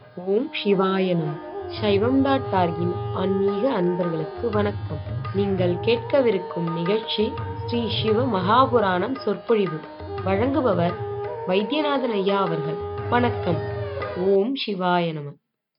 ஓம் சிவாய நம சைவம் டாட் டார்கின் ஆன்மீக அன்பர்களுக்கு வணக்கம் நீங்கள் கேட்கவிருக்கும் நிகழ்ச்சி ஸ்ரீ சிவ மகாபுராணம் சொற்பொழிவு வழங்குபவர் வைத்தியநாதன் ஐயா அவர்கள் வணக்கம் ஓம் சிவாய நம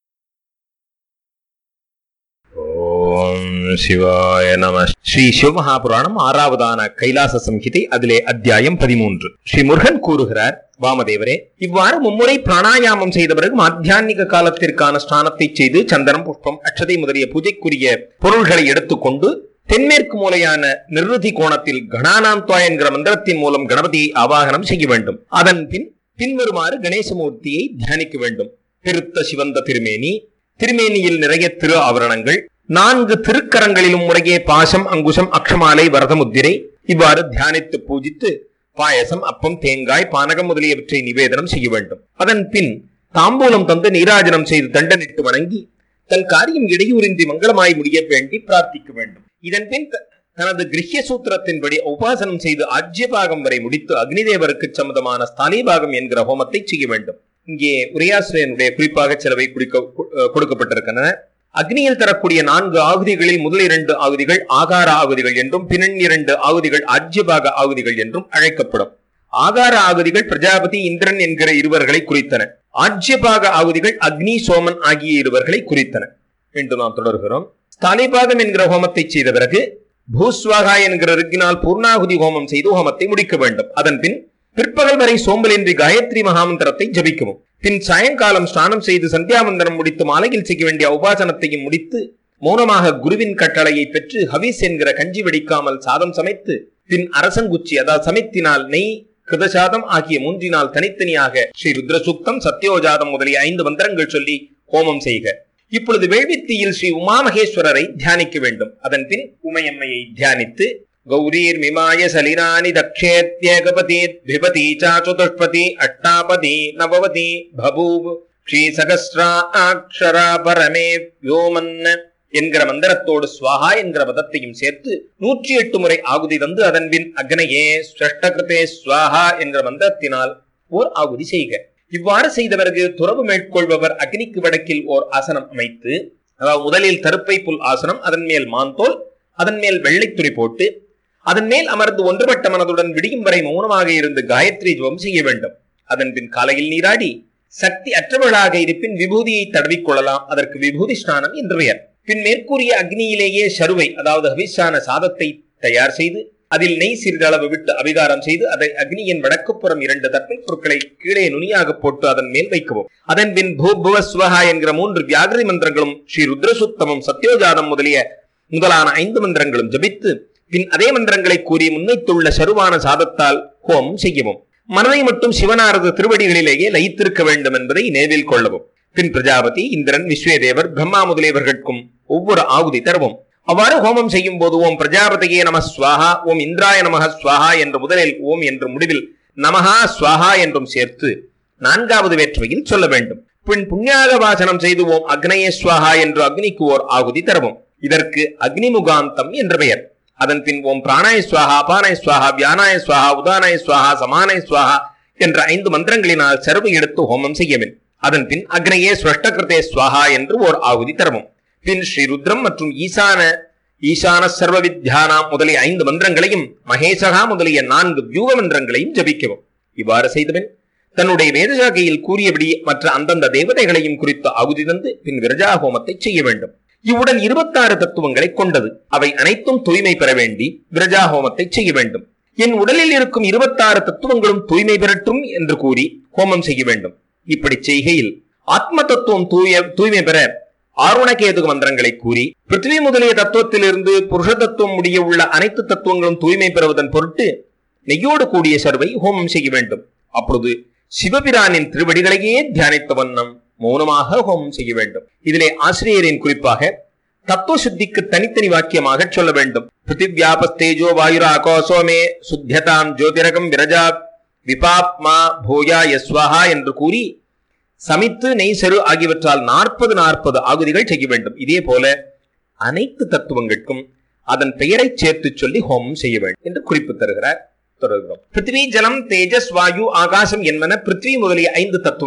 ஓம் சிவாய நம ஸ்ரீ சிவமகாபுராணம் ஆறாவதான கைலாச சம்ஹிதை அதிலே அத்தியாயம் பதிமூன்று ஸ்ரீ முருகன் கூறுகிறார் வாமதேவரே இவ்வாறு மும்முறை பிராணாயாமம் செய்த பிறகு மாத்தியான்மிக காலத்திற்கான ஸ்நானத்தை செய்து சந்தனம் புஷ்பம் அக்ஷதை முதலிய பூஜைக்குரிய பொருள்களை எடுத்துக்கொண்டு தென்மேற்கு மூலையான நிருதி கோணத்தில் கணானாந்தா என்கிற மந்திரத்தின் மூலம் கணபதியை ஆவாகனம் செய்ய வேண்டும் அதன் பின் பின்வருமாறு கணேசமூர்த்தியை தியானிக்க வேண்டும் பெருத்த சிவந்த திருமேனி திருமேனியில் நிறைய திரு ஆவரணங்கள் நான்கு திருக்கரங்களிலும் முறையே பாசம் அங்குசம் அக்ஷமாலை வரதமுத்திரை இவ்வாறு தியானித்து பூஜித்து பாயசம் அப்பம் தேங்காய் பானகம் முதலியவற்றை நிவேதனம் செய்ய வேண்டும் அதன் பின் தாம்பூலம் தந்து நீராஜனம் செய்து தண்டனிட்டு வணங்கி தன் காரியம் இடையூறின்றி மங்களமாய் முடிய வேண்டி பிரார்த்திக்க வேண்டும் இதன் பின் த- தனது கிரகிய சூத்திரத்தின்படி உபாசனம் செய்து ஆஜ்யபாகம் வரை முடித்து அக்னிதேவருக்கு சம்மதமான ஸ்தானிபாகம் என்கிற ஹோமத்தை செய்ய வேண்டும் இங்கே உரையாசிரியனுடைய குறிப்பாக சிலவை குறிக்க அஹ் கொடுக்கப்பட்டிருக்கின்றன அக்னியில் தரக்கூடிய நான்கு ஆகுதிகளில் முதல் இரண்டு ஆகுதிகள் ஆகார ஆகுதிகள் என்றும் பின் இரண்டு ஆகுதிகள் ஆஜ்யபாக ஆகுதிகள் என்றும் அழைக்கப்படும் ஆகார ஆகுதிகள் பிரஜாபதி இந்திரன் என்கிற இருவர்களை குறித்தன ஆஜ்யபாக ஆகுதிகள் அக்னி சோமன் ஆகிய இருவர்களை குறித்தன என்று நாம் தொடர்கிறோம் ஸ்தாலிபாகம் என்கிற ஹோமத்தை செய்த பிறகு பூஸ்வாகா என்கிற ரிக்கினால் பூர்ணாகுதி ஹோமம் செய்து ஹோமத்தை முடிக்க வேண்டும் அதன் பின் பிற்பகல் வரை சோம்பலின்றி காயத்ரி மகாமந்திரத்தை ஜபிக்கவும் பின் சாயங்காலம் ஸ்நானம் செய்து சந்தியாவந்தனம் முடித்து மாலையில் செய்ய வேண்டிய உபாசனத்தையும் முடித்து மௌனமாக குருவின் கட்டளையை பெற்று ஹவிஸ் என்கிற கஞ்சி வெடிக்காமல் சாதம் சமைத்து பின் அரசங்குச்சி அதாவது சமைத்தினால் நெய் கிருதசாதம் ஆகிய மூன்றினால் தனித்தனியாக ஸ்ரீ ருத்ரசூக்தம் சத்யோஜாதம் முதலிய ஐந்து மந்திரங்கள் சொல்லி ஹோமம் செய்க இப்பொழுது வேள்வித்தீயில் ஸ்ரீ உமாமகேஸ்வரரை தியானிக்க வேண்டும் அதன் பின் உமையம்மையை தியானித்து கௌரீர் மிமாய சலினானி தக்ஷேத்யேகபதி திபதி சாச்சுதுஷ்பதி அஷ்டாபதி நவவதி பபூவ் ஸ்ரீ சகஸ்ரா அக்ஷரா பரமே வ்யோமன்ன என்கிற மந்திரத்தோடு ஸ்வாஹா என்கிற பதத்தையும் சேர்த்து நூற்றி எட்டு முறை ஆகுதி தந்து அதன் பின் அக்னையே ஸ்வஷ்டகிருதே ஸ்வாஹா என்கிற மந்திரத்தினால் ஓர் ஆகுதி செய்க இவ்வாறு செய்த பிறகு துறவு மேற்கொள்பவர் அக்னிக்கு வடக்கில் ஓர் ஆசனம் அமைத்து அதாவது முதலில் தருப்பை புல் ஆசனம் அதன் மேல் மாந்தோல் அதன் மேல் வெள்ளைத்துணி போட்டு அதன் மேல் அமர்ந்து ஒன்றுபட்ட மனதுடன் விடியும் வரை மௌனமாக இருந்து காயத்ரி ஜபம் செய்ய வேண்டும் அதன் பின் காலையில் நீராடி சக்தி அற்றவளாக இருப்பின் விபூதியை தடவிக் கொள்ளலாம் அதற்கு விபூதி ஸ்நானம் என்று பெயர் பின் மேற்கூறிய அக்னியிலேயே சருவை அதாவது அபிஷான சாதத்தை தயார் செய்து அதில் நெய் சிறிதளவு விட்டு அபிகாரம் செய்து அதை அக்னியின் வடக்குப்புறம் இரண்டு தப்பை பொருட்களை கீழே நுனியாக போட்டு அதன் மேல் வைக்கவும் அதன் பின் பூபுவ ஸ்வஹா என்கிற மூன்று வியாகிரி மந்திரங்களும் ஸ்ரீ ருத்ரசுத்தமம் சத்யோஜாதம் முதலிய முதலான ஐந்து மந்திரங்களும் ஜபித்து பின் அதே மந்திரங்களை கூறி முன்வைத்துள்ள சருவான சாதத்தால் ஹோமம் செய்யவும் மனதை மட்டும் சிவனாரது திருவடிகளிலேயே லயித்திருக்க வேண்டும் என்பதை நினைவில் கொள்ளவும் பின் பிரஜாபதி இந்திரன் விஸ்வேதேவர் பிரம்மா முதலியவர்களுக்கும் ஒவ்வொரு ஆகுதி தருவோம் அவ்வாறு ஹோமம் செய்யும் போது ஓம் பிரஜாபதியே நம ஸ்வாஹா ஓம் இந்திராய நமக ஸ்வாஹா என்று முதலில் ஓம் என்று முடிவில் நமஹா ஸ்வாஹா என்றும் சேர்த்து நான்காவது வேற்றுமையில் சொல்ல வேண்டும் பின் புண்ணியாக வாசனம் செய்து ஓம் அக்னயே ஸ்வாஹா என்று அக்னிக்கு ஓர் ஆகுதி தரவும் இதற்கு அக்னிமுகாந்தம் என்ற பெயர் அதன் பின் ஓம் பிராணாய ஸ்வாஹா அபானாய ஸ்வாஹா வியானாய ஸ்வாஹா உதானாய ஸ்வாஹா சமானாய ஸ்வாஹா என்ற ஐந்து மந்திரங்களினால் செருவு எடுத்து ஹோமம் செய்யவின் அதன் பின் அக்னையே ஸ்வஷ்டகிருதே ஸ்வாஹா என்று ஓர் ஆகுதி தரவும் பின் ஸ்ரீ ருத்ரம் மற்றும் ஈசான ஈசான சர்வ வித்யானாம் முதலிய ஐந்து மந்திரங்களையும் மகேசகா முதலிய நான்கு வியூக மந்திரங்களையும் ஜபிக்கவும் இவ்வாறு செய்தபின் தன்னுடைய வேதசாகையில் கூறியபடி மற்ற அந்தந்த தேவதைகளையும் குறித்து ஆகுதி தந்து பின் விரஜா ஹோமத்தை செய்ய வேண்டும் இவ்வுடன் இருபத்தாறு தத்துவங்களை கொண்டது அவை அனைத்தும் தூய்மை பெற வேண்டி விரஜா ஹோமத்தை செய்ய வேண்டும் என் உடலில் இருக்கும் இருபத்தாறு தத்துவங்களும் தூய்மை பெறட்டும் என்று கூறி ஹோமம் செய்ய வேண்டும் இப்படி செய்கையில் ஆத்ம தத்துவம் தூய தூய்மை பெற ஆருணகேது மந்திரங்களை கூறி பிருத்திவி முதலிய தத்துவத்திலிருந்து புருஷ தத்துவம் முடிய உள்ள அனைத்து தத்துவங்களும் தூய்மை பெறுவதன் பொருட்டு நெய்யோடு கூடிய சர்வை ஹோமம் செய்ய வேண்டும் அப்பொழுது சிவபிரானின் திருவடிகளையே தியானித்த வண்ணம் மௌனமாக ஹோமம் செய்ய வேண்டும் இதிலே ஆசிரியரின் குறிப்பாக தத்துவ சுத்திக்கு தனித்தனி வாக்கியமாக சொல்ல வேண்டும் பிருத்திவியாபஸ்தேஜோ வாயுரா ஆகோசோமே சுத்தியதாம் ஜோதிரகம் விரஜா விபாப்மா பூயா யஸ்வாஹா என்று கூறி சமித்து நெய் செரு ஆகியவற்றால் நாற்பது நாற்பது ஆகுதிகள் செய்ய வேண்டும் இதே போல அனைத்து தத்துவங்களுக்கும் அதன் பெயரை சேர்த்து சொல்லி ஹோமம் செய்ய வேண்டும் என்று குறிப்பு தருகிறார் தொடர்கிறோம் பிருத்திவி ஜலம் தேஜஸ் வாயு ஆகாசம் என்பன பிருத்திவி முதலிய ஐந்து தத்துவங்கள்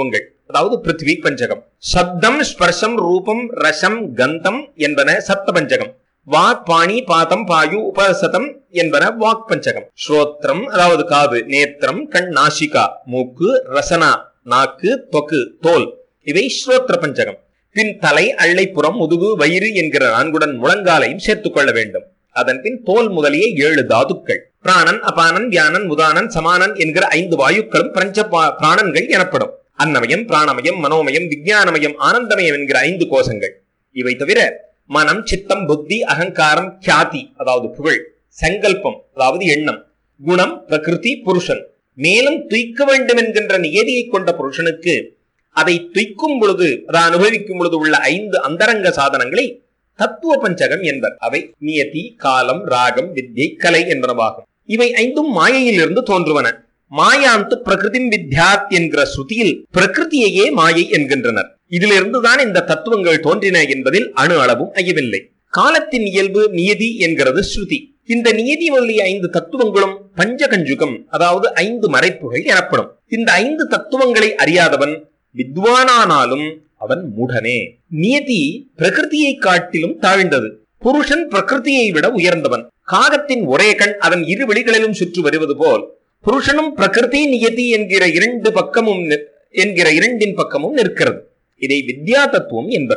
அதாவது பிருத்திவி பஞ்சகம் சப்தம் ஸ்பர்ஷம் ரூபம் ரசம் கந்தம் என்பன சப்த பஞ்சகம் வாக் பாணி பாதம் பாயு உபசதம் என்பன வாக் பஞ்சகம் ஸ்ரோத்ரம் அதாவது காது நேத்திரம் கண் நாசிகா மூக்கு ரசனா நாக்கு தொக்கு தோல் இவை ஸ்ரோத்ர பஞ்சகம் பின் தலை அள்ளைப்புறம் முதுகு வயிறு என்கிற நான்குடன் முழங்காலையும் சேர்த்துக் கொள்ள வேண்டும் அதன் பின் தோல் முதலிய ஏழு தாதுக்கள் பிராணன் அபானன் வியானன் முதானன் சமானன் என்கிற ஐந்து வாயுக்களும் பிரஞ்ச பா- பிராணன்கள் எனப்படும் அன்னமயம் பிராணமயம் மனோமயம் விஞ்ஞானமயம் ஆனந்தமயம் என்கிற ஐந்து கோஷங்கள் இவை தவிர மனம் சித்தம் புத்தி அகங்காரம் கியாதி அதாவது புகழ் சங்கல்பம் அதாவது எண்ணம் குணம் பிரகிருதி புருஷன் மேலும் துய்க்க வேண்டும் என்கின்ற நியதியை கொண்ட புருஷனுக்கு அதை துய்க்கும் பொழுது அதை அனுபவிக்கும் பொழுது உள்ள ஐந்து அந்தரங்க சாதனங்களை தத்துவ பஞ்சகம் என்பர் அவை நியதி காலம் ராகம் வித்யை கலை என்பனவாகும் இவை ஐந்தும் மாயையிலிருந்து தோன்றுவன மாயாந்து பிரகிருதிம் வித்யாத் என்கிற ஸ்ருதியில் பிரகிருதியையே மாயை என்கின்றனர் இதிலிருந்துதான் இந்த தத்துவங்கள் தோன்றின என்பதில் அணு அளவும் ஐயவில்லை காலத்தின் இயல்பு நியதி என்கிறது ஸ்ருதி இந்த நியதி முதலிய ஐந்து தத்துவங்களும் பஞ்சகஞ்சுகம் அதாவது ஐந்து மறைப்புகள் எனப்படும் இந்த ஐந்து தத்துவங்களை அறியாதவன் வித்வானானாலும் அவன் மூடனே நியதி பிரகிருதியை காட்டிலும் தாழ்ந்தது புருஷன் பிரகிருதியை விட உயர்ந்தவன் காகத்தின் ஒரே கண் அதன் இரு வெளிகளிலும் சுற்றி வருவது போல் புருஷனும் பிரகிருதி நியதி என்கிற இரண்டு பக்கமும் நி- என்கிற இரண்டின் பக்கமும் நிற்கிறது இதை வித்யா தத்துவம் என்பர்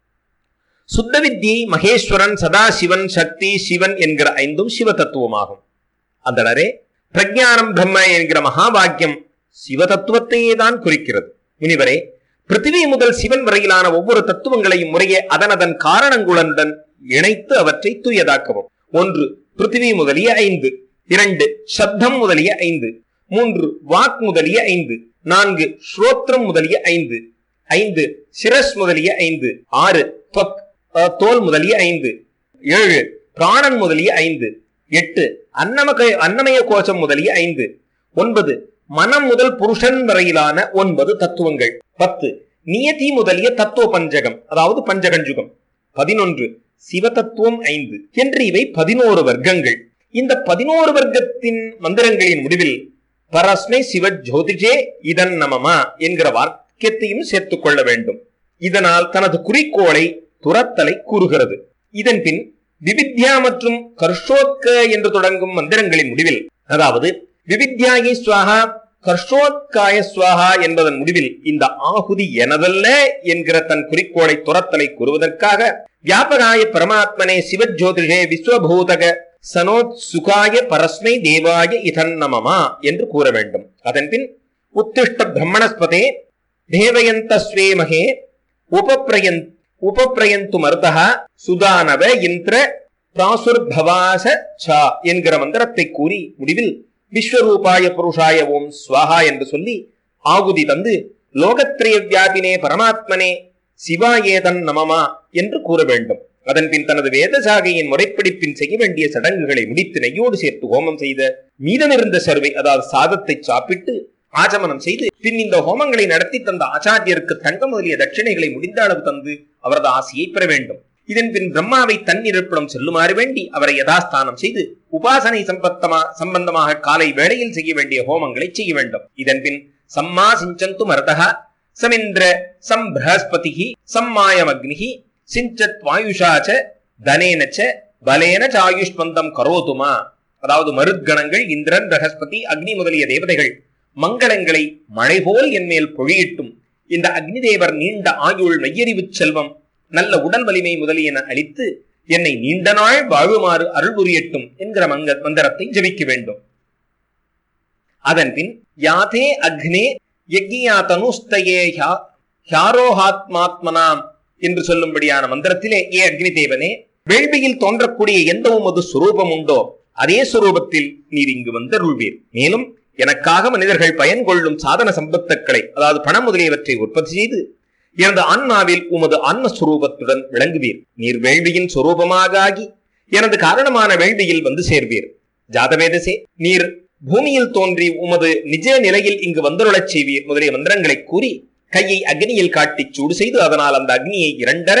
சுத்த வித்தியை மகேஸ்வரன் சதாசிவன் சக்தி சிவன் என்கிற ஐந்தும் சிவ தத்துவமாகும் அந்தனரே பிரஜானம் பிரம்ம என்கிற மகாபாக்கியம் சிவ தத்துவத்தையே தான் குறிக்கிறது முனிவரே பிருத்திவி முதல் சிவன் வரையிலான ஒவ்வொரு தத்துவங்களையும் முறையே அதனதன் காரணங்களுடன் இணைத்து அவற்றை தூயதாக்கவும் ஒன்று பிருத்திவி முதலிய ஐந்து இரண்டு சப்தம் முதலிய ஐந்து மூன்று வாக் முதலிய ஐந்து நான்கு ஸ்ரோத்ரம் முதலிய ஐந்து ஐந்து சிரஸ் முதலிய ஐந்து ஆறு தொக் அஹ், தோல் முதலிய ஐந்து ஏழு பிராணன் முதலிய ஐந்து எட்டு அன்னமக அன்னமய கோஷம் முதலிய ஐந்து ஒன்பது மனம் முதல் புருஷன் வரையிலான ஒன்பது தத்துவங்கள் பத்து நியதி முதலிய தத்துவ பஞ்சகம் அதாவது பஞ்சகஞ்சுகம் பதினொன்று சிவதத்துவம் ஐந்து என்று இவை பதினோரு வர்க்கங்கள் இந்த பதினோரு வர்க்கத்தின் மந்திரங்களின் முடிவில் பரஸ்மை சிவ ஜோதிஷே இதன் நமமா என்கிற வாக்கியத்தையும் சேர்த்துக் கொள்ள வேண்டும் இதனால் தனது குறிக்கோளை துரத்தலை கூறுகிறது இதன் பின் விவித்யா மற்றும் கர்ஷோத்க என்று தொடங்கும் மந்திரங்களின் முடிவில் அதாவது விவித்யாயி ஸ்வாஹா கர்ஷோத்காய ஸ்வாஹா என்பதன் முடிவில் இந்த ஆகுதி எனதல்ல என்கிற தன் குறிக்கோளை துரத்தலை கூறுவதற்காக வியாபகாய பரமாத்மனே சிவஜோதிஷே விஸ்வபூதக சனோத் சுகாய பரஸ்மை தேவாய இதன் நமமா என்று கூற வேண்டும் அதன் பின் உத்திஷ்ட பிரம்மணஸ்பதே தேவயந்த ஸ்வேமகே உபப்ரயன் உபப்ரயந்து மருதா சுதானவ இந்திர பிராசுர்பவாச சா என்கிற மந்திரத்தை கூறி முடிவில் விஸ்வரூபாய புருஷாய ஓம் ஸ்வாஹா என்று சொல்லி ஆகுதி தந்து லோகத்ரய வியாபினே பரமாத்மனே சிவாயேதன் நமமா என்று கூற வேண்டும் அதன் பின் தனது வேதசாகையின் முறைப்படி பின் செய்ய வேண்டிய சடங்குகளை முடித்து நெய்யோடு சேர்த்து ஹோமம் செய்த மீதமிருந்த சர்வை அதாவது சாதத்தை சாப்பிட்டு ஆச்சமனம் செய்து பின் இந்த ஹோமங்களை நடத்தி தந்த ஆச்சாரியருக்கு தங்க முதலிய தட்சிணைகளை முடிந்த அளவு தந்து அவரது ஆசையை பெற வேண்டும் இதன் பின் பிரம்மாவை தன் இருப்பிடம் செல்லுமாறு வேண்டி அவரை யதாஸ்தானம் செய்து உபாசனை சம்பத்தமா சம்பந்தமாக காலை வேளையில் செய்ய வேண்டிய ஹோமங்களை செய்ய வேண்டும் இதன் பின் சம்மா சிஞ்சந்து மரதா சமிந்திர சம் பிரஹஸ்பதி சம்மாயமக்னிஹி சிஞ்சத் வாயுஷாச்ச தனேனச்ச பலேன சாயுஷ்மந்தம் கரோதுமா அதாவது மருத்கணங்கள் இந்திரன் பிரகஸ்பதி அக்னி முதலிய தேவதைகள் மங்களங்களை மழை போல் என் மேல் பொழியிட்டும் இந்த அக்னி தேவர் நீண்ட ஆயுள் மெய்யறிவு செல்வம் நல்ல உடல் வலிமை முதலியன அளித்து என்னை நீண்ட நாள் வாழுமாறு அருள் புரியட்டும் என்கிற மங்க மந்திரத்தை ஜபிக்க வேண்டும் அதன் பின் யாதே அக்னே யக்ஞியா தனுஸ்தயே ஹ்யா- ஹ்யாரோஹாத்மாத்மனாம் என்று சொல்லும்படியான மந்திரத்திலே ஏ அக்னி தேவனே வேள்வியில் தோன்றக்கூடிய எந்த உமது சுரூபம் உண்டோ அதே சுரூபத்தில் நீர் இங்கு வந்தருள்வீர் மேலும் எனக்காக மனிதர்கள் பயன் கொள்ளும் சாதன சம்பத்துக்களை அதாவது பணம் முதலியவற்றை உற்பத்தி செய்து எனது ஆன்மாவில் உமது ஆன்மஸ்வரூபத்துடன் விளங்குவீர் நீர் வேள்வியின் சொரூபமாக ஆகி எனது காரணமான வேள்வியில் வந்து சேர்வீர் ஜாதவேதசே நீர் பூமியில் தோன்றி உமது நிஜ நிலையில் இங்கு வந்துருளச் செய்வீர் முதலிய மந்திரங்களை கூறி கையை அக்னியில் காட்டி சூடு செய்து அதனால் அந்த அக்னியை இரண்டர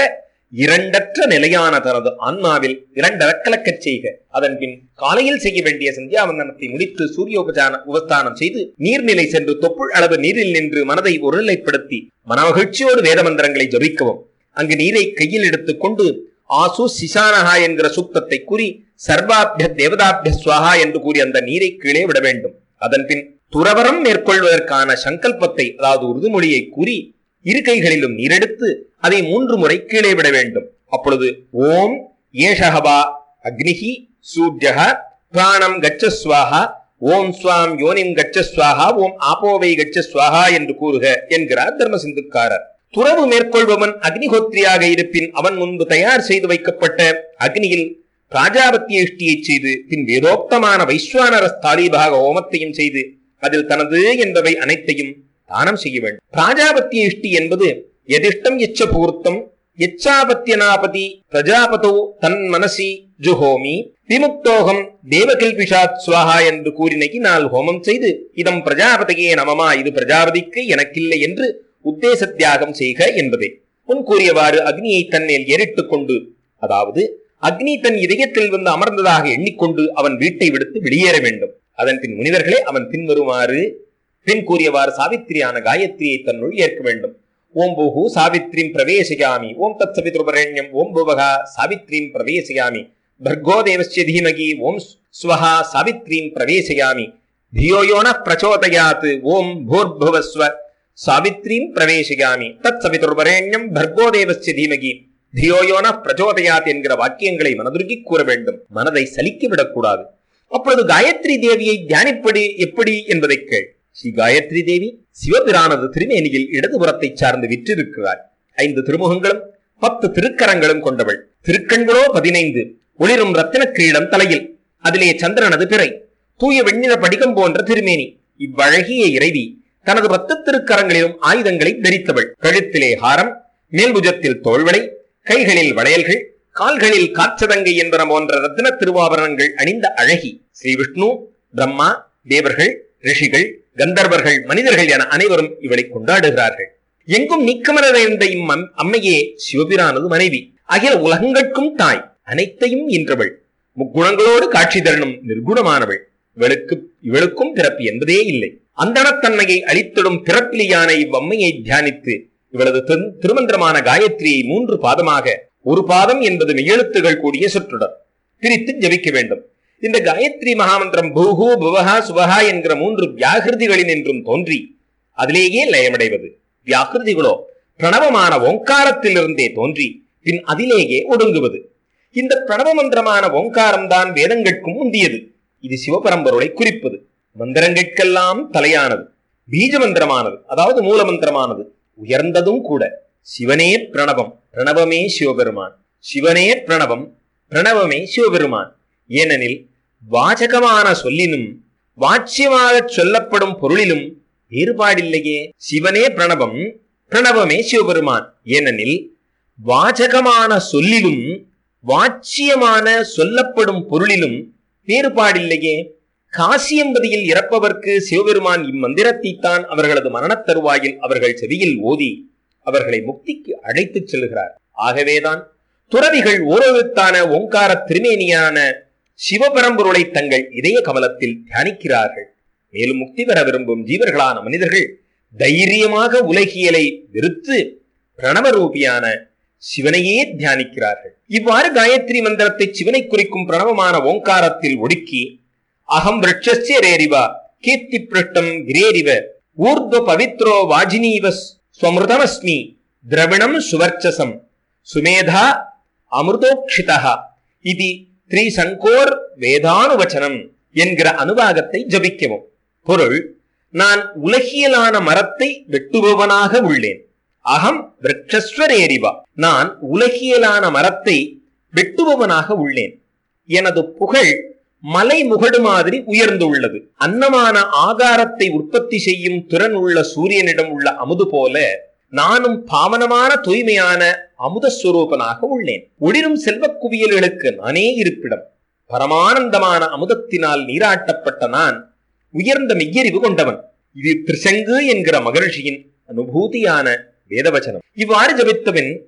இரண்டற்ற நிலையான தனது ஆன்மாவில் இரண்டரக்கலக்கச் செய்க அதன் பின் காலையில் செய்ய வேண்டிய சந்தியாவந்தனத்தை முடித்து சூரியோபசான உபஸ்தானம் செய்து நீர்நிலை சென்று தொப்புள் அளவு நீரில் நின்று மனதை ஒருநிலைப்படுத்தி மனமகிழ்ச்சியோடு வேத மந்திரங்களை ஜபிக்கவும் அங்கு நீரை கையில் எடுத்துக் கொண்டு ஆசு சிசானஹா என்கிற சூக்தத்தை கூறி சர்வாபிய தேவதாபிய ஸ்வாஹா என்று கூறி அந்த நீரை கீழே விட வேண்டும் அதன் பின் துறவரம் மேற்கொள்வதற்கான சங்கல்பத்தை அதாவது உறுதிமொழியை கூறி இரு கைகளிலும் நீரெடுத்து அதை மூன்று முறை கீழே விட வேண்டும் அப்பொழுது ஓம் ஏஷஹபா அக்னிஹி சூர்யஹ பிராணம் கச்சஸ்வாஹா ஓம் ஸ்வாம் யோனிம் கச்சஸ்வாஹா ஓம் ஆப்போவை கச்சஸ்வாஹா என்று கூறுக என்கிறார் தர்ம சிந்துக்காரர் துறவு மேற்கொள்பவன் அக்னிஹோத்ரியாக இருப்பின் அவன் முன்பு தயார் செய்து வைக்கப்பட்ட அக்னியில் பிராஜாபத்திய இஷ்டியை செய்து பின் வேதோக்தமான வைஸ்வானர ஸ்தாலிபாக ஹோமத்தையும் செய்து அதில் தனது என்பவை அனைத்தையும் தானம் செய்ய வேண்டும் பிராஜாபத்திய இஷ்டி என்பது எதிஷ்டம் எச்ச பூர்த்தம் எச்சாபத்தியனாபதி பிரஜாபதோ தன் மனசி ஜுஹோமி விமுக்தோகம் தேவகில்பிஷாத் ஸ்வாஹா என்று கூறினைக்கு நாள் ஹோமம் செய்து இதம் பிரஜாபதியே நமமா இது பிரஜாபதிக்கு எனக்கில்லை என்று உத்தேச தியாகம் செய்க என்பதே முன் கூறியவாறு அக்னியை தன்மேல் ஏறிட்டுக் கொண்டு அதாவது அக்னி தன் இதயத்தில் வந்து அமர்ந்ததாக எண்ணிக்கொண்டு அவன் வீட்டை விடுத்து வெளியேற வேண்டும் அதன் பின் முனிவர்களே அவன் பின்வருமாறு பின் கூறியவாறு சாவித்திரியான காயத்ரியை தன்னுள் ஏற்க வேண்டும் ஓம் பூஹு சாவித்ரீம் பிரவேசியாமி ஓம் தத் சவித்ருபரண்யம் ஓம் புவகா சாவித்ரீம் பிரவேசியாமி பர்கோ தேவஸ்ய தீமகி ஓம் ஸ்வஹா சாவித்ரீம் பிரவேசியாமி धियोयोनः प्रचोदयात् ஓம் भूर्भुवस्व சாவித்ரீம் பிரவேசியாமி தத் சவிதுர்வரேண்யம் பர்கோ தேவஸ்ய தீமகி தியோயோன பிரச்சோதயாத் என்கிற வாக்கியங்களை மனதுருகி கூற வேண்டும் மனதை சலிக்க விடக்கூடாது அப்பொழுது காயத்ரி தேவியை தியானிப்படி எப்படி என்பதை கேள் ஸ்ரீ காயத்ரி தேவி சிவபிரானது திருமேனியில் இடதுபுறத்தை சார்ந்து விற்றிருக்கிறாள் ஐந்து திருமுகங்களும் பத்து திருக்கரங்களும் கொண்டவள் திருக்கண்களோ பதினைந்து ஒளிரும் ரத்தின கிரீடம் தலையில் அதிலே சந்திரனது பிறை தூய வெண்ணிற படிகம் போன்ற திருமேனி இவ்வழகிய இறைவி தனது பத்து திருக்கரங்களிலும் ஆயுதங்களை தரித்தவள் கழுத்திலே ஹாரம் மேல்புஜத்தில் தோள்வளை கைகளில் வளையல்கள் கால்களில் காற்றதங்கை என்பன போன்ற ரத்தின திருவாபரணங்கள் அணிந்த அழகி ஸ்ரீ விஷ்ணு பிரம்மா தேவர்கள் ரிஷிகள் கந்தர்வர்கள் மனிதர்கள் என அனைவரும் இவளை கொண்டாடுகிறார்கள் எங்கும் நீக்கமர இருந்த இம்மம் அம்மையே சிவபிரானது மனைவி அகில உலகங்கட்கும் தாய் அனைத்தையும் ஈன்றவள் முக்குணங்களோடு காட்சி தரணும் நிர்குணமானவள் இவளுக்கு இவளுக்கும் பிறப்பு என்பதே இல்லை அந்தனத்தன்மையை அளித்திடும் பிறப்பிலியான இவ்வம்மையை தியானித்து இவளது திரு- திருமந்திரமான காயத்ரியை மூன்று பாதமாக ஒரு பாதம் என்பது மெய்யெழுத்துகள் கூடிய சொற்றொடர் பிரித்து ஜபிக்க வேண்டும் இந்த காயத்ரி மகாமந்திரம் பூஹு புவஹா சுவஹா என்கிற மூன்று வியாகிருதிகளின் என்றும் தோன்றி அதிலேயே லயமடைவது வியாகிருதிகளோ பிரணவமான ஓங்காரத்திலிருந்தே தோன்றி பின் அதிலேயே ஒடுங்குவது இந்த பிரணவ மந்திரமான ஓங்காரம் தான் வேதங்கட்கும் முந்தியது இது சிவபரம்பொருளை குறிப்பது மந்திரங்கட்கெல்லாம் தலையானது பீஜ மந்திரமானது அதாவது மூல மந்திரமானது உயர்ந்ததும் கூட சிவனே பிரணவம் பிரணவமே சிவபெருமான் சிவனே பிரணவம் பிரணவமே சிவபெருமான் ஏனெனில் வாசகமான சொல்லினும் வாச்சியமாகச் சொல்லப்படும் பொருளிலும் வேறுபாடில்லையே சிவனே பிரணவம் பிரணவமே சிவபெருமான் ஏனெனில் வாசகமான சொல்லிலும் வாச்சியமான சொல்லப்படும் பொருளிலும் வேறுபாடில்லையே காசியம்பதியில் இறப்பவர்க்கு சிவபெருமான் இம்மந்திரத்தை தான் அவர்களது மரணத் தருவாயில் அவர்கள் செவியில் ஓதி அவர்களை முக்திக்கு அழைத்துச் செல்கிறார் ஆகவேதான் துறவிகள் ஓரோருத்தான ஓங்கார திருமேனியான சிவபரம்பொருளை தங்கள் இதய கமலத்தில் தியானிக்கிறார்கள் மேலும் முக்தி பெற விரும்பும் ஜீவர்களான மனிதர்கள் தைரியமாக உலகியலை வெறுத்து பிரணவரூபியான சிவனையே தியானிக்கிறார்கள் இவ்வாறு காயத்ரி மந்திரத்தை சிவனை குறிக்கும் பிரணவமான ஓங்காரத்தில் ஒடுக்கி அகம் விரட்சஸ்ய ரேரிவா கீர்த்தி பிருஷ்டம் கிரேரிவ ஊர்த்வ பவித்ரோ வாஜினீவ ஸ்வமிருதமஸ்மி திரவிணம் சுவர்ச்சசம் சுமேதா அமிர்தோக்ஷிதா இது த்ரீசங்கோர் வேதானுவச்சனம் என்கிற அனுவாகத்தை ஜபிக்கவும் பொருள் நான் உலகியலான மரத்தை வெட்டுபவனாக உள்ளேன் அகம் விரட்சஸ்வரேரிவா நான் உலகியலான மரத்தை வெட்டுபவனாக உள்ளேன் எனது புகழ் மலை முகடு மாதிரி உயர்ந்துள்ளது அன்னமான ஆகாரத்தை உற்பத்தி செய்யும் திறன் உள்ள சூரியனிடம் உள்ள அமுது போல நானும் பாவனமான தூய்மையான அமுதஸ்வரூபனாக உள்ளேன் ஒளிரும் செல்வக் குவியல்களுக்கு நானே இருப்பிடம் பரமானந்தமான அமுதத்தினால் நீராட்டப்பட்ட நான் உயர்ந்த மெய்யறிவு கொண்டவன் இது திரிசங்கு என்கிற மகர்ஷியின் அனுபூதியான வேதவச்சனம் இவ்வாறு ஜபித்தவன்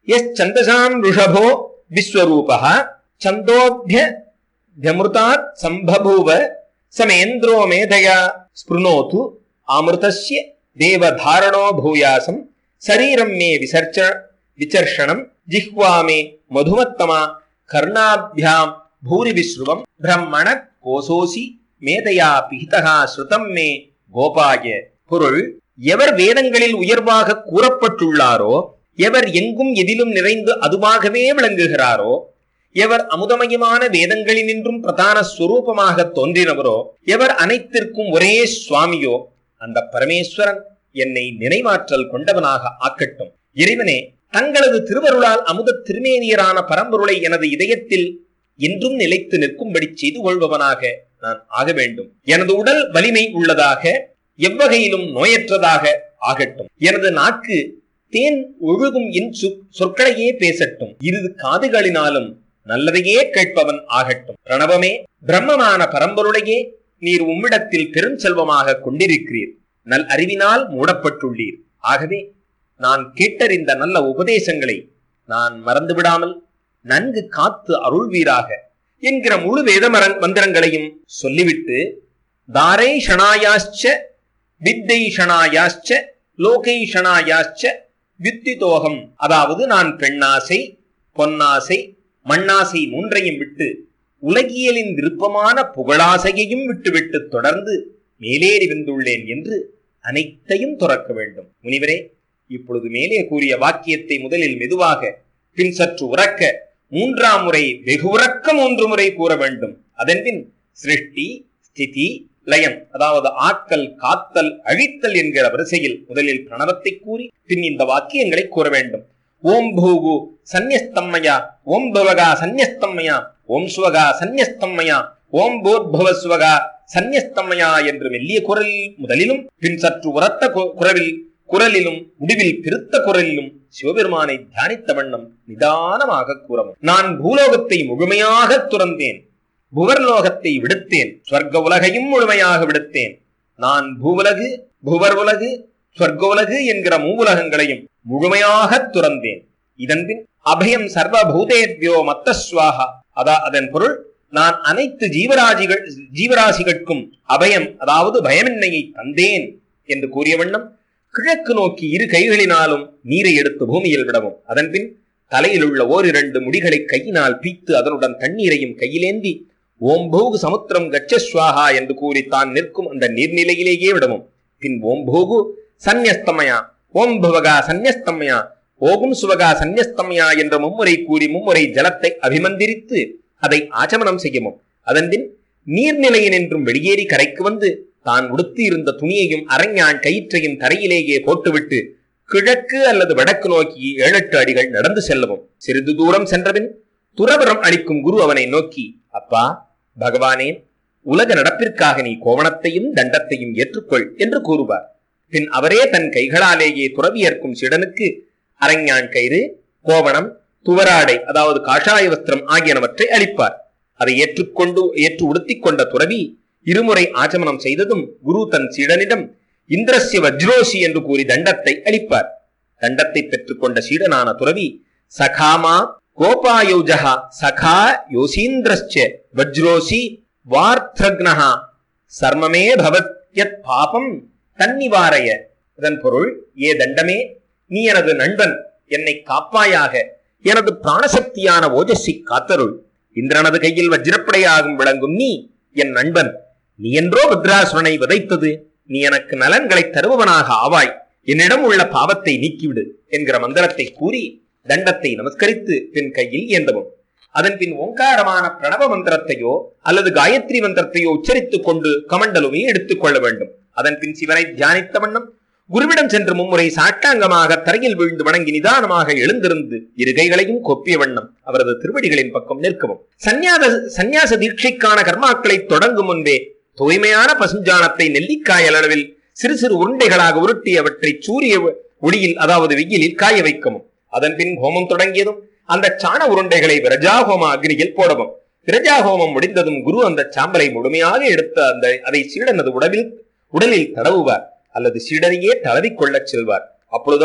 यश्चन्दसाम् ऋषभो विश्वरूपः छन्दोभ्य व्यमृतात् सम्बभूव समेन्द्रो मेधया स्पृणोतु आमृतस्य देवधारणो भूयासम् शरीरम् मे विसर्च विचर्षणम् जिह्वा मे मधुमत्तमा कर्णाभ्याम् भूरिविश्रुवम् ब्रह्मण கோசோசி மேதையா பிகிதகா ஸ்ருதம் மே கோபாய பொருள் எவர் வேதங்களில் உயர்வாக கூறப்பட்டுள்ளாரோ எவர் எங்கும் எதிலும் நிறைந்து அதுவாகவே விளங்குகிறாரோ எவர் அமுதமயமான வேதங்களினின்றும் பிரதான ஸ்வரூபமாக தோன்றினவரோ எவர் அனைத்திற்கும் ஒரே சுவாமியோ அந்த பரமேஸ்வரன் என்னை நினைவாற்றல் கொண்டவனாக ஆக்கட்டும் இறைவனே தங்களது திருவருளால் அமுத திருமேனியரான பரம்பொருளை எனது இதயத்தில் என்றும் நிலைத்து நிற்கும்படி செய்து கொள்பவனாக நான் ஆக வேண்டும் எனது உடல் வலிமை உள்ளதாக எவ்வகையிலும் நோயற்றதாக ஆகட்டும் எனது நாக்கு தேன் ஒழுகும் என் சொ- சொற்களையே பேசட்டும் இரு காதுகளினாலும் நல்லதையே கேட்பவன் ஆகட்டும் பிரணவமே பிரம்மமான பரம்பொருளையே நீர் உம்மிடத்தில் பெரும் செல்வமாக கொண்டிருக்கிறீர் நல் அறிவினால் மூடப்பட்டுள்ளீர் ஆகவே நான் கேட்டறிந்த நல்ல உபதேசங்களை நான் மறந்துவிடாமல் நன்கு காத்து அருள்வீராக என்கிற முழு வேத மர- மந்திரங்களையும் சொல்லிவிட்டு தாரை ஷணாயாச்ச வித்தை ஷணாயாச்ச லோகை ஷணாயாச்ச வித்திதோகம் அதாவது நான் பெண்ணாசை பொன்னாசை மண்ணாசை மூன்றையும் விட்டு உலகியலின் விருப்பமான புகழாசையையும் விட்டுவிட்டு தொடர்ந்து மேலேறி வந்துள்ளேன் என்று அனைத்தையும் துறக்க வேண்டும் முனிவரே இப்பொழுது மேலே கூறிய வாக்கியத்தை முதலில் மெதுவாக பின் சற்று உறக்க மூன்றாம் முறை வெகு உறக்க மூன்று முறை கூற வேண்டும் அதன்பின் சிருஷ்டி ஸ்திதி லயம் அதாவது ஆக்கல் காத்தல் அழித்தல் என்கிற வரிசையில் முதலில் பிரணவத்தை கூறி பின் இந்த வாக்கியங்களை கூற வேண்டும் ஓம் பூகு சந்நியஸ்தம்மயா ஓம் பவகா சந்நியஸ்தம்மயா ஓம் சுவகா சந்நியஸ்தம்மயா ஓம் போர்பவஸ்வகா சந்நியஸ்தம்மயா என்று மெல்லிய குரலில் முதலிலும் பின் சற்று உரத்த கு- குரலில் குரலிலும் முடிவில் பெருத்த குரலிலும் சிவபெருமானை தியானித்த வண்ணம் நிதானமாக கூறவும் நான் பூலோகத்தை முழுமையாக துறந்தேன் புவர்லோகத்தை விடுத்தேன் ஸ்வர்க்க உலகையும் முழுமையாக விடுத்தேன் நான் பூவுலகு புவர் உலகு ஸ்வர்க்க உலகு என்கிற மூவுலகங்களையும் முழுமையாக துறந்தேன் இதன்பின் அபயம் சர்வ பூதேத்யோ மத்தஸ்வாகா அதா அதன் பொருள் நான் அனைத்து ஜீவராசிகள் ஜீவராசிகளுக்கும் அபயம் அதாவது பயமின்மையை தந்தேன் என்று கூறிய வண்ணம் கிழக்கு நோக்கி இரு கைகளினாலும் நீரை எடுத்து பூமியில் விடவும் அதன்பின் தலையில் உள்ள ஓரிரண்டு முடிகளை கையினால் பீத்து அதனுடன் தண்ணீரையும் கையிலேந்தி ஓம் போகு சமுத்திரம் கச்சஸ்வாகா என்று கூறி தான் நிற்கும் அந்த நீர்நிலையிலேயே விடவும் பின் ஓம் போகு சந்நியஸ்தமயா ஓம் புவகா சந்நியஸ்தமயா ஓகும் சுவகா சந்நியஸ்தமயா என்ற மும்முறை கூறி மும்முறை ஜலத்தை அபிமந்திரித்து அதை ஆச்சமனம் செய்யவும் அதன்பின் நீர்நிலையினின்றும் வெளியேறி கரைக்கு வந்து தான் உடுத்தி இருந்த துணியையும் அரஞ்ஞான் கயிற்றையும் தரையிலேயே போட்டுவிட்டு கிழக்கு அல்லது வடக்கு நோக்கி ஏழெட்டு அடிகள் நடந்து செல்லவும் சிறிது தூரம் சென்றபின் துறவரம் அளிக்கும் குரு அவனை நோக்கி அப்பா பகவானே உலக நடப்பிற்காக நீ கோவணத்தையும் தண்டத்தையும் ஏற்றுக்கொள் என்று கூறுவார் பின் அவரே தன் கைகளாலேயே துறவியேற்கும் சிடனுக்கு அரஞ்ஞான் கயிறு கோவணம் துவராடை அதாவது காஷாய வஸ்திரம் ஆகியனவற்றை அளிப்பார் அதை ஏற்றுக்கொண்டு ஏற்று உடுத்திக் கொண்ட துறவி இருமுறை ஆச்சமனம் செய்ததும் குரு தன் சீடனிடம் இந்திரஸ்ய வஜ்ரோசி என்று கூறி தண்டத்தை அளிப்பார் தண்டத்தை பெற்றுக்கொண்ட சீடனான துறவி சகாமா கோபாயோஜகா சகா யோசீந்திரஸ்ய வஜ்ரோசி வார்த்தக்னஹா சர்மமே பவத் யத் பாபம் தன்னிவாரைய இதன் பொருள் ஏ தண்டமே நீ எனது நண்பன் என்னை காப்பாயாக எனது பிராணசக்தியான ஓஜஸ்ஸை காத்தருள் இந்திரனது கையில் வஜ்ரப்படையாகும் விளங்கும் நீ என் நண்பன் நீ என்றோ பத்ராசுரனை விதைத்தது நீ எனக்கு நலன்களை தருபவனாக ஆவாய் என்னிடம் உள்ள பாவத்தை நீக்கிவிடு என்கிற மந்திரத்தை கூறி தண்டத்தை நமஸ்கரித்து பின் கையில் ஏந்தவும் அதன் பின் ஓங்காரமான பிரணவ மந்திரத்தையோ அல்லது காயத்ரி மந்திரத்தையோ உச்சரித்துக் கொண்டு கமண்டலுமே எடுத்துக் கொள்ள வேண்டும் அதன் பின் சிவனை தியானித்த வண்ணம் குருவிடம் சென்று மும்முறை சாட்டாங்கமாக தரையில் விழுந்து வணங்கி நிதானமாக எழுந்திருந்து இரு கைகளையும் கொப்பிய வண்ணம் அவரது திருவடிகளின் பக்கம் நிற்கவும் சந்நியாத சந்நியாச தீட்சைக்கான கர்மாக்களை தொடங்கும் முன்பே தூய்மையான பசுஞ்சாணத்தை நெல்லிக்காய் அளவில் சிறு சிறு உருண்டைகளாக உருட்டி அவற்றை சூரிய ஒளியில் அதாவது வெயிலில் காய வைக்கவும் அதன் பின் ஹோமம் தொடங்கியதும் அந்த சாண உருண்டைகளை விரஜா ஹோம அக்னியில் போடவும் விரஜா ஹோமம் முடிந்ததும் குரு அந்த சாம்பலை முழுமையாக எடுத்து அந்த அதை சீடனது உடலில் உடலில் தடவுவார் அல்லது சீடனையே தடவிக் கொள்ளச் செல்வார் அப்பொழுது அவர்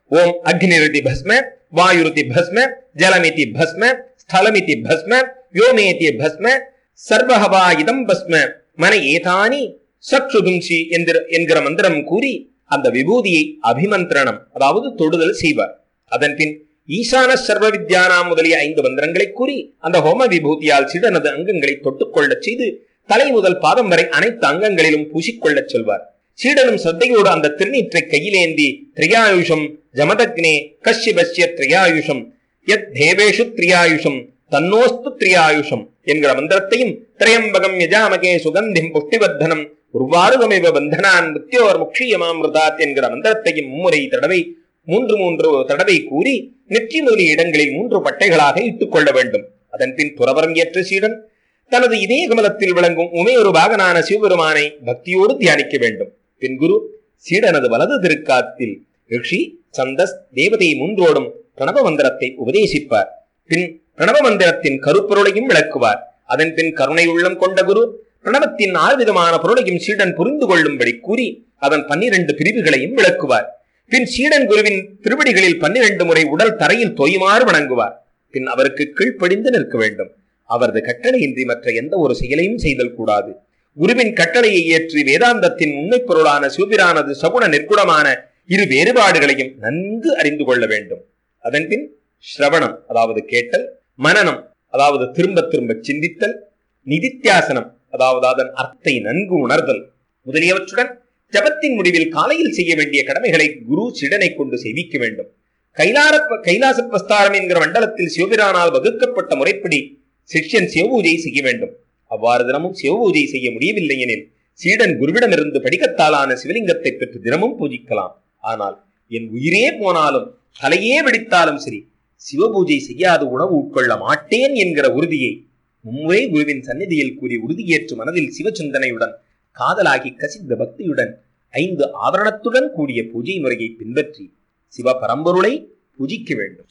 ஓம் அக்னிருதி பஸ்ம வாயுருதி பஸ்ம ஜலமிதி பஸ்ம ஸ்தலமிதி பஸ்ம யோமேதி பஸ்ம சர்வஹவா இதம் பஸ்ம மன ஏதானி சக்ஷுதும்சி என்கிற என்கிற மந்திரம் கூறி அந்த விபூதியை அபிமந்திரணம் அதாவது தொடுதல் செய்வார் அதன் பின் ஈசான சர்வ வித்யானாம் முதலிய ஐந்து மந்திரங்களை கூறி அந்த ஹோம விபூதியால் சிடனது அங்கங்களை தொட்டுக்கொள்ளச் செய்து தலை முதல் பாதம் வரை அனைத்து அங்கங்களிலும் பூசிக்கொள்ளச் சொல்வார் சீடனும் சத்தையோடு அந்த திருநீற்றை கையிலேந்தி திரியாயுஷம் ஜமதக்னே கஷ்யபஸ்ய திரியாயுஷம் யத் தேவேஷு திரியாயுஷம் தன்னோஸ்து திரியாயுஷம் என்கிற மந்திரத்தையும் திரையம்பகம் யஜாமகே சுகந்திம் புஷ்டிவர்தனம் உருவாருகமிவ பந்தனான் முத்தியோர் முக்ஷியமாமிருதாத் என்கிற மந்திரத்தையும் மும்முறை தடவை மூன்று மூன்று தடவை கூறி நெற்றி முதலிய இடங்களில் மூன்று பட்டைகளாக இட்டுக் கொள்ள வேண்டும் அதன் பின் துறவரம் ஏற்ற சீடன் தனது இதய கமலத்தில் விளங்கும் உமையொரு பாகனான சிவபெருமானை பக்தியோடு தியானிக்க வேண்டும் பின் குரு சீடனது வலது திருக்காத்தில் ரிஷி சந்தஸ் தேவதை மூன்றோடும் பிரணவ மந்திரத்தை உபதேசிப்பார் பின் பிரணவ மந்திரத்தின் கருப்பொருளையும் விளக்குவார் அதன் பின் கருணை உள்ளம் கொண்ட குரு பிரணவத்தின் ஆறு விதமான பொருளையும் சீடன் புரிந்து கொள்ளும்படி கூறி அதன் பன்னிரண்டு பிரிவுகளையும் விளக்குவார் பின் சீடன் குருவின் திருவடிகளில் பன்னிரண்டு முறை உடல் தரையில் தோயுமாறு வணங்குவார் பின் அவருக்கு கீழ்ப்படிந்து நிற்க வேண்டும் அவரது கட்டளையின்றி மற்ற எந்த ஒரு செயலையும் செய்தல் கூடாது குருவின் கட்டளையை ஏற்றி வேதாந்தத்தின் உண்மை பொருளான சிவபிரானது சகுண நிர்குணமான இரு வேறுபாடுகளையும் நன்கு அறிந்து கொள்ள வேண்டும் அதன் பின் ஸ்ரவணம் அதாவது கேட்டல் மனனம் அதாவது திரும்ப திரும்ப சிந்தித்தல் நிதித்தியாசனம் அதாவது அதன் அர்த்தை நன்கு உணர்தல் முதலியவற்றுடன் ஜபத்தின் முடிவில் காலையில் செய்ய வேண்டிய கடமைகளை குரு சிடனை கொண்டு செய்விக்க வேண்டும் கைலார கைலாச பிரஸ்தாரம் என்கிற மண்டலத்தில் சிவபிரானால் வகுக்கப்பட்ட முறைப்படி சிஷ்யன் சிவபூஜை செய்ய வேண்டும் அவ்வாறு தினமும் சிவபூஜை செய்ய முடியவில்லை எனில் சீடன் குருவிடமிருந்து படிக்கத்தாலான சிவலிங்கத்தை பெற்று தினமும் பூஜிக்கலாம் ஆனால் என் உயிரே போனாலும் தலையே வெடித்தாலும் சரி சிவபூஜை செய்யாது உணவு உட்கொள்ள மாட்டேன் என்கிற உறுதியை மும்முறை குருவின் சந்நிதியில் கூறி உறுதியேற்று மனதில் சிவசிந்தனையுடன் காதலாகி கசிந்த பக்தியுடன் ஐந்து ஆவரணத்துடன் கூடிய பூஜை முறையை பின்பற்றி சிவ பரம்பொருளை பூஜிக்க வேண்டும்